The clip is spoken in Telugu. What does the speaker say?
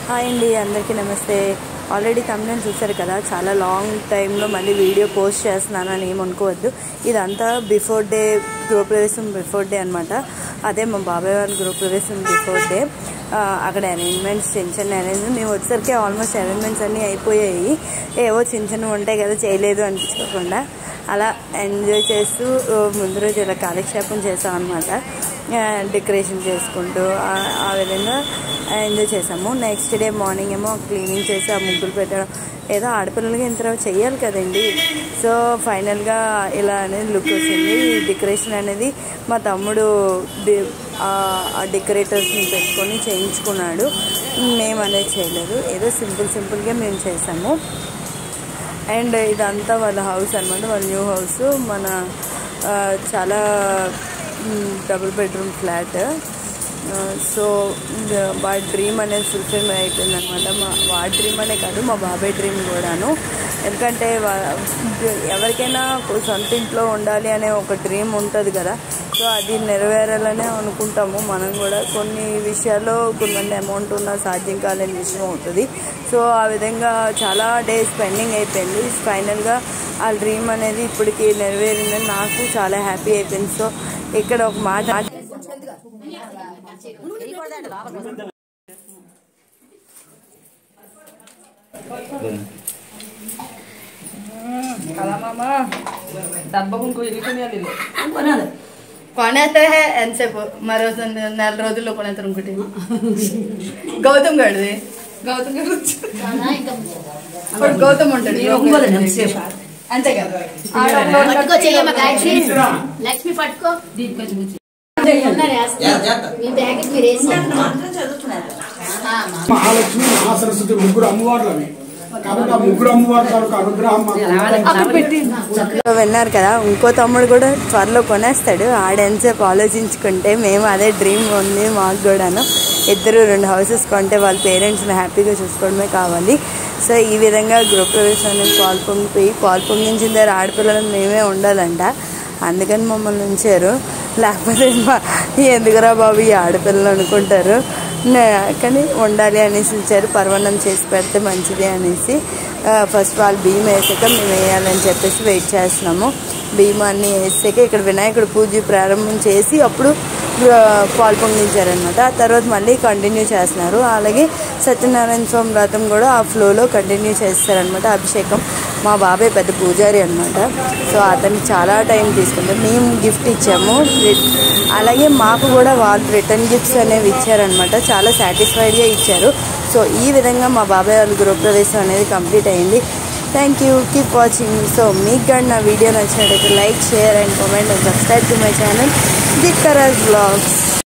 హాయ్ అండి అందరికీ నమస్తే ఆల్రెడీ తమిళని చూసారు కదా చాలా లాంగ్ టైంలో మళ్ళీ వీడియో పోస్ట్ చేస్తున్నాను అని ఏమనుకోవద్దు ఇదంతా బిఫోర్ డే గృహప్రవేశం బిఫోర్ డే అనమాట అదే మా బాబాయ్ వాళ్ళ గృహప్రవేశం బిఫోర్ డే అక్కడ అరేంజ్మెంట్స్ చిన్న చిన్న అరేంజ్మెంట్ మేము వచ్చేసరికి ఆల్మోస్ట్ అరేంజ్మెంట్స్ అన్నీ అయిపోయాయి ఏవో చిన్న చిన్నవి ఉంటాయి కదా చేయలేదు అనిపించుకోకుండా అలా ఎంజాయ్ చేస్తూ ఆ, ముందు రోజు ఇలా కాలక్షేపం చేసాం అనమాట డెకరేషన్ చేసుకుంటూ ఆ- ఆ విధంగా ఎంజాయ్ చేసాము నెక్స్ట్ డే మార్నింగ్ ఏమో క్లీనింగ్ చేసి ఆ ముగ్గులు పెట్టడం ఏదో ఆడపిల్లలకి ఇంత చేయాలి కదండి సో ఫైనల్గా ఇలా అనేది లుక్ వచ్చింది ఈ డెకరేషన్ అనేది మా తమ్ముడు డి- ఆ- ఆ డెకరేటర్స్ని పెట్టుకొని చేయించుకున్నాడు మేము అనేది చేయలేదు ఏదో సింపుల్ సింపుల్గా మేము చేసాము అండ్ ఇదంతా వాళ్ళ హౌస్ అనమాట వాళ్ళ న్యూ హౌస్ మన ఆ, చాలా డబుల్ బెడ్రూమ్ ఫ్లాట్ సో వాడి డ్రీమ్ అనేది ఫుల్ఫిల్ అయిపోయింది అనమాట మా వాడి డ్రీమ్ అనే కాదు మా బాబాయ్ డ్రీమ్ కూడాను ఎందుకంటే వా- ఎవరికైనా సొంత ఇంట్లో ఉండాలి అనే ఒక డ్రీమ్ ఉంటుంది కదా సో అది నెరవేరాలనే అనుకుంటాము మనం కూడా కొన్ని విషయాల్లో కొంతమంది అమౌంట్ ఉన్న సాధ్యం కాలేని విషయం అవుతుంది సో ఆ విధంగా చాలా డేస్ పెండింగ్ అయిపోయింది ఫైనల్గా ఆ డ్రీమ్ అనేది ఇప్పటికి నెరవేరిందని నాకు చాలా హ్యాపీ అయిపోయింది సో ఇక్కడ ఒక మాట కదా మామ డబ్బకు ఇంకో ఇరుకునేది కొనేస్తే ఎంతసేపు మరో నెల రోజుల్లో కొనేస్తారు ఇంకోటి గౌతమ్ గడిది గౌతమ్ గారు ఇప్పుడు గౌతమ్ ఉంటాడు అంతే కదా పట్టుకో చెయ్యమ్మ గాయత్రి లక్ష్మి పట్టుకో ఉన్నారు వేస్తున్నారు. మీ బ్యాగ్ మీరు వేసి ఆ, మా. మహాలక్ష్మి మహాసరస్వతి ముగ్గురు అమ్మవార్లు అవి కాబట్టి ఆ ముగ్గురు అమ్మవారి తాలూకు అనుగ్రహం మాకు సో విన్నారు కదా ఇంకో తమ్ముడు కూడా త్వరలో కొనేస్తాడు ఆడెంతసేపు ఆలోచించుకుంటే మేము అదే డ్రీమ్ ఉంది మాకు కూడాను ఇద్దరు రెండు హౌసెస్ కొంటే వాళ్ళ పేరెంట్స్ని హ్యాపీగా చూసుకోవడమే కావాలి సో ఈ విధంగా గృహప్రవేశానికి పాలు పొంగిపోయి పాలు పొంగించిన దగ్గర ఆడపిల్లలు మేమే ఉండాలంట అందుకని మమ్మల్ని ఉంచారు లేకపోతే మా- ఎందుకురా బాబు ఈ ఆడపిల్లలు అనుకుంటారు నే- కానీ ఉండాలి అనేసి ఇచ్చారు పర్వణం చేసి పెడితే మంచిది అనేసి ఆ, ఫస్ట్ వాళ్ళు బియ్యం వేసాక మేము వేయాలని చెప్పేసి వెయిట్ చేస్తున్నాము బియ్యం అన్నీ వేసాక ఇక్కడ వినాయకుడు పూజ ప్రారంభం చేసి అప్పుడు ఆ, పాలు పొంగించారనమాట ఆ తర్వాత మళ్ళీ కంటిన్యూ చేస్తున్నారు అలాగే సత్యనారాయణ స్వామి వ్రతం కూడా ఆ ఫ్లోలో కంటిన్యూ చేస్తారనమాట అభిషేకం మా బాబాయ్ పెద్ద పూజారి అనమాట సో అతనికి చాలా టైం తీసుకుంటారు మేము గిఫ్ట్ ఇచ్చాము రి- అలాగే మాకు కూడా వాళ్ళు రిటర్న్ గిఫ్ట్స్ అనేవి ఇచ్చారనమాట చాలా సాటిస్ఫైడ్గా ఇచ్చారు సో ఈ విధంగా మా బాబాయ్ వాళ్ళ గృహప్రవేశం అనేది కంప్లీట్ అయింది thank you keep watching so మీకు కానీ నా వీడియో నచ్చినట్టయితే like share and comment and subscribe to my channel Dikkaraj blogs